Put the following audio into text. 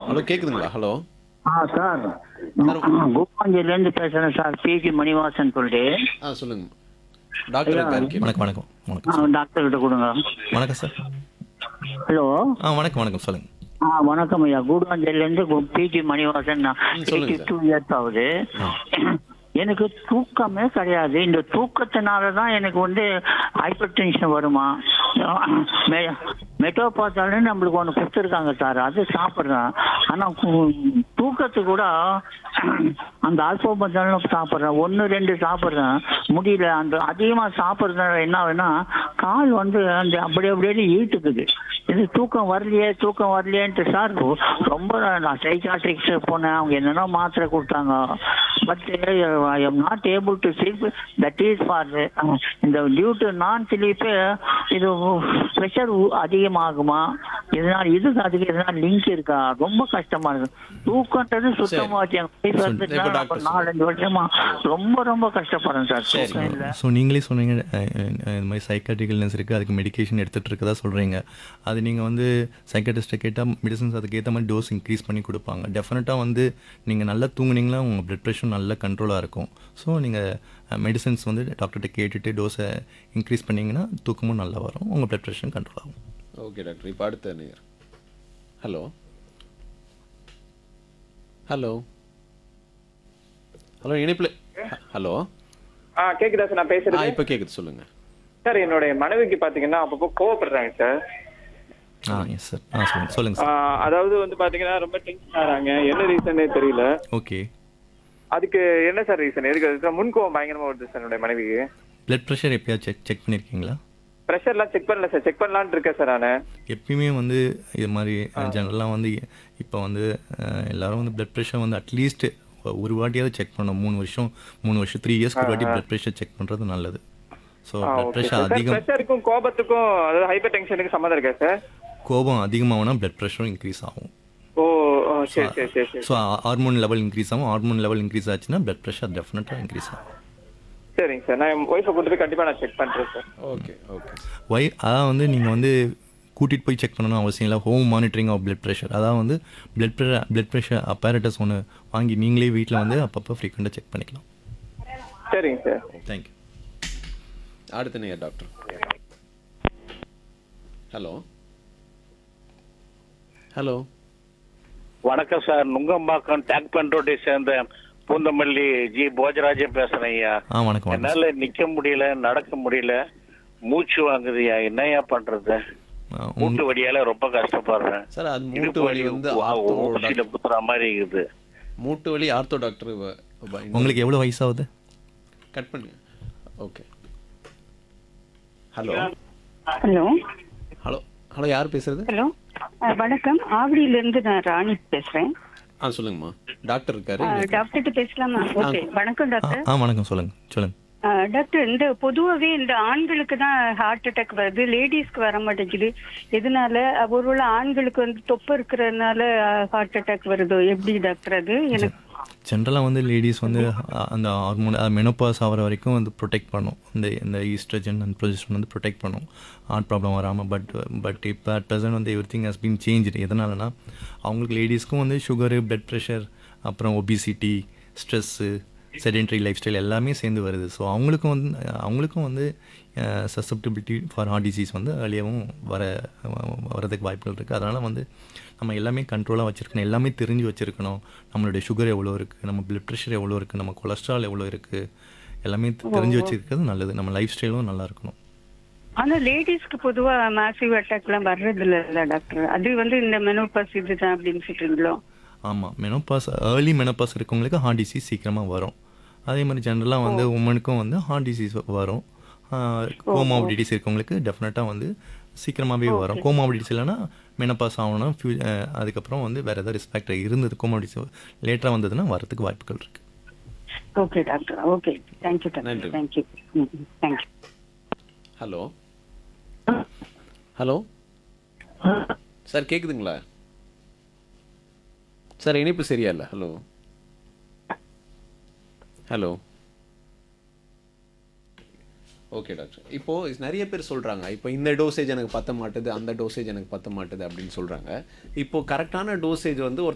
Hello கேக்குதுங்களா hello ஆ sir கூப்பாஞ்சேரியிலேருந்து பேசுகிறேன் sir PG Manivasan சொல்லிட்டு ஆ சொல்லுங்க டாக்டர் இருக்காரு கேளுங்க. வணக்கம் வணக்கம் வணக்கம் ஆ, டாக்டர் கிட்ட கொடுங்க வணக்கம் சார் ஹலோ ஆ வணக்கம் வணக்கம் சொல்லுங்க ஆ வணக்கம் ஐயா கூடுவாஞ்சேரியிலேருந்து பிஜி மணிவாசன் ம், சொல்லுங்க டூ இயர்ஸ் ஆகுது எனக்கு தூக்கமே கிடையாது இந்த தூக்கத்தினால தான் எனக்கு வந்து ஹைப்பர் டென்ஷன் வருமா மெ- மெட்டோபாத்தாலும் நம்மளுக்கு ஒன்று கொடுத்துருக்காங்க சார் அது சாப்பிட்றேன் ஆனால் தூக்கத்துக்கு கூட அந்த ஆல்போபத்தாலும் சாப்பிட்றேன் ஒன்று ரெண்டு சாப்பிட்றேன் முடியல அந்த அதிகமாக சாப்பிட்றதுனால என்ன ஆகுதுன்னா கால் வந்து அந்த அப்படி அப்படியே இழுத்துக்குது இது தூக்கம் வரலையே தூக்கம் வரலையேன்ட்டு சார் ரொம்ப நான் சைக்காட்ரிக்ஸ் போனேன் அவங்க என்னென்ன மாத்திரை கொடுத்தாங்க but I am not able to sleep that is for இந்த டியூ டு நான் ஸ்லீப்பு இது ப்ரெஷர் அதிகமாகுமா இதனால் இதுக்கு அதுக்கு எதனால் லிங்க் இருக்கா ரொம்ப கஷ்டமா இருக்கு தூக்கன்றது சுத்தமா வச்சு எங்க wife வந்துட்டுனா இப்ப நான் டாக்டர் ஒரு நாலஞ்சு வருஷமா ரொம்ப ரொம்ப கஷ்டப்படுறேன் சார் தூக்கம் இல்லை ஸோ நீங்களே சொன்னீங்க அஹ், அஹ், இந்த மாதிரி சைக்காட்ரிக்கல்னஸ் இருக்குது அதுக்கு மெடிகேஷன் எடுத்துகிட்டு இருக்கதா சொல்கிறீங்க அது நீங்கள் வந்து சைக்காட்டிஸ்ட்டை கேட்டால் மெடிசன்ஸ் அதுக்கு ஏற்ற மாதிரி டோஸ் இன்க்ரீஸ் பண்ணி கொடுப்பாங்க டெஃபினட்டாக வந்து நீங்கள் நல்லா தூங்குனீங்களா உங்கள் பிளட் ப்ரெஷர் நல்ல கண்ட்ரோலாக இருக்கும் ஸோ நீங்கள் மெடிசன்ஸ் வந்து டாக்டர்கிட்ட கேட்டுட்டு டோஸை இன்க்ரீஸ் பண்ணிங்கன்னா தூக்கமும் நல்லா வரும் உங்கள் பிளட் ப்ரெஷரும் கண்ட்ரோல் ஆகும் ஓகே டாக்டர் இப்போ அடுத்த நேர் ஹலோ ஹலோ ஹலோ இணைப்பில் ஹலோ ஆ கேக்குதா சார் நான் ஆ பேசுறது இப்போ கேக்குது சொல்லுங்க சார் என்னுடைய மனைவிக்கு பாத்தீங்கன்னா அப்பப்போ கோவப்படுறாங்க சார் ஆ எஸ் சார் ஆ சொல்லுங்கள் சொல்லுங்கள் ஆ, சார் அதாவது வந்து பாத்தீங்கன்னா ரொம்ப டென்ஷன் ஆறாங்க என்ன ரீசனே தெரியல ஓகே அதுக்கு என்ன சார் ரீசன் எதுக்கு அதுக்கு முன்கோவம் பயங்கரமா வருது சார் என்னுடைய மனைவிக்கு பிளட் ப்ரெஷர் எப்பயாவது செக் செக் பண்ணியிருக்கீங்களா ப்ரெஷர்லாம் செக் பண்ணல சார் செக் பண்ணலான்னு இருக்கேன் சார் நானு எப்பயுமே வந்து இது மாதிரி ஜெனரலாக வந்து இப்போ வந்து அஹ், எல்லாரும் வந்து பிளட் ப்ரெஷர் வந்து அட்லீஸ்ட் ஒரு வாட்டியாவது செக் பண்ணணும் மூணு வருஷம் மூணு வருஷம் த்ரீ இயர்ஸ்க்கு ஒரு வாட்டி பிளட் ப்ரெஷர் செக் பண்ணுறது நல்லது ஸோ பிளட் ப்ரெஷர் அதிகம் ப்ரெஷருக்கும் கோபத்துக்கும் அதாவது ஹைப்பர் டென்ஷனுக்கு சம்மந்தம் இருக்கா சார் கோபம் அதிகமாகனா பிளட் ப்ரெஷரும் இன்க்ரீஸ் ஆகும் ஓ ஓ, சரி சரி சரி சரி ஸோ ஹார்மோன் லெவல் இன்க்ரீஸ் ஆகும் ஹார்மோன் லெவல் இன்க்ரீஸ் ஆச்சுன்னா பிளட் ப்ரெஷர் டெஃபினட்டாக இன்க்ரீஸ் ஆகும் சரிங்க சார் நான் என் ஒய்ஃபை கூட்டு போய் கண்டிப்பா நான் செக் பண்றேன் சார் ஓகே ஓகே வை அதான் வந்து நீங்கள் வந்து கூட்டிகிட்டு போய் செக் பண்ணணும் அவசியம் இல்லை home monitoring of blood pressure அதான் வந்து blood pressure blood pressure apparatus ஒன்று வாங்கி நீங்களே வீட்டில் வந்து அப்பப்போ ஃப்ரீக்வெண்ட்டாக செக் பண்ணிக்கலாம் சரிங்க சார் தேங்க்யூ அடுத்த நேர் டாக்டர் ஹலோ ஹலோ வணக்கம் சார் நுங்கம்பாக்கம் டேங்க் பண்ரோட்டை சேர்ந்த பூந்தமல்லி ஜி போஜராஜன் பேசுறேன் ஐயா ஆ வணக்கம் வணக்கம் என்னால நிக்க முடியல நடக்க முடியல மூச்சு வாங்குதுயா என்னய்யா பண்றது ஆ, உங்க- மூட்டு வலியால ரொம்ப கஷ்டப்படுறேன் சார் அது மூட்டு இடுப்பு வலி வந்து வா- ஆர்த்தோ ஊசியில குத்துற மாதிரி இருக்குது மூட்டு வலி ஆர்த்தோ டாக்டர் உங்களுக்கு எவ்வளோ வயசாகுது கட் பண்ணுங்க okay hello hello hello hello யார் பேசுறது ஹலோ அஹ், வணக்கம் ஆவடியிலிருந்து நான் ராணி பேசுறேன் ஆ சொல்லுங்கம்மா டாக்டர் இருக்காரு அஹ், டாக்டர்கிட்ட பேசலாமா ஓகே வணக்கம் ஆ டாக்டர் ஆ வணக்கம் சொல்லுங்க சொல்லுங்க அஹ், டாக்டர் இந்த பொதுவாகவே இந்த ஆண்களுக்கு தான் ஹார்ட் அட்டாக் வருது லேடிஸ்க்கு வர மாட்டேங்குது எதனால அஹ், ஒருவேளை ஆண்களுக்கு வந்து தொப்பை இருக்கிறதுனால ஹார்ட் அட்டாக் வருதோ எப்படி டாக்டர் அது எனக்கு ஜென்ரலாக வந்து லேடிஸ் வந்து அ- அந்த ஹார்மோன் மெனோபாஸ் ஆகிற வரைக்கும் வந்து ப்ரொடெக்ட் பண்ணும் இந்த இந்த ஈஸ்ட்ரஜன் அண்ட் ப்ரொஜெஸ்ட்ரான் வந்து ப்ரொடெக்ட் பண்ணும் ஹார்ட் ப்ராப்ளம் வராமல் பட் பட் இப்போ அட் ப்ரெசன்ட் வந்து everything has been change எதனாலனா அவங்களுக்கு லேடிஸ்க்கும் வந்து சுகரு பிளட் ப்ரெஷர் அப்புறம் obesity stress sedentary lifestyle எல்லாமே சேர்ந்து வருது ஸோ அவங்களுக்கும் வந்து அவங்களுக்கும் வந்து சசப்டிபிலிட்டி ஃபார் ஹார்ட் டிசீஸ் வந்து அழியவும் வர வரதுக்கு வாய்ப்புகள் இருக்குது அதனால் வந்து நம்ம எல்லாமே கண்ட்ரோலாக வச்சுருக்கணும் எல்லாமே தெரிஞ்சு வச்சுருக்கணும் நம்மளுடைய சுகர் எவ்வளோ இருக்குது நம்ம பிளட் ப்ரெஷர் எவ்வளோ இருக்குது நம்ம கொலஸ்ட்ரால் எவ்வளோ இருக்குது எல்லாமே தெ- தெரிஞ்சு வச்சுருக்கிறது நல்லது நம்ம லைஃப் ஸ்டைலும் நல்லா இருக்கணும் ஆனா லேடிஸ்க்கு பொதுவா மேசிவ் அட்டாக் எல்லாம் வர்றது இல்ல டாக்டர் அது வந்து இந்த மெனோபாஸ் இதுதான் அப்படின்னு சொல்றீங்களோ ஆமாம் மெனோபாஸ் ஏர்லி மெனோபாஸ் இருக்கவங்களுக்கு ஹார்ட் டிசீஸ் சீக்கிரமாக வரும் அதே மாதிரி ஜென்ரலாக வந்து உமனுக்கும் வந்து ஹார்ட் டிசீஸ் வரும் கோமாபிடிட்டிஸ் இருக்கவங்களுக்கு டெஃபினட்டாக வந்து சீக்கிரமாகவே வரும் கோமாபிடிட்டிஸ் இல்லைன்னா மெனப்பாஸ் ஆகணும் ஃபியூ அதுக்கப்புறம் வந்து வேறு ஏதாவது ரிஸ்பெக்ட் இருந்தது கோமாபிடிட்டிஸ் லேட்டராக வந்ததுன்னா வரதுக்கு வாய்ப்புகள் இருக்குது ஓகே டாக்டர் ஓகே தேங்க்யூ நன்றி. Doctor thank you thank you hello hello sir கேக்குதுங்களா சார் இணைப்பு சரியா இல்லை ஹலோ ஹலோ ஓகே டாக்டர் இப்போ நிறைய பேர் சொல்றாங்க இப்போ இந்த டோசேஜ் எனக்கு பத்த மாட்டுது அந்த டோசேஜ் எனக்கு பத்த மாட்டுது அப்படின்னு சொல்றாங்க இப்போ கரெக்டான டோசேஜ் வந்து ஒரு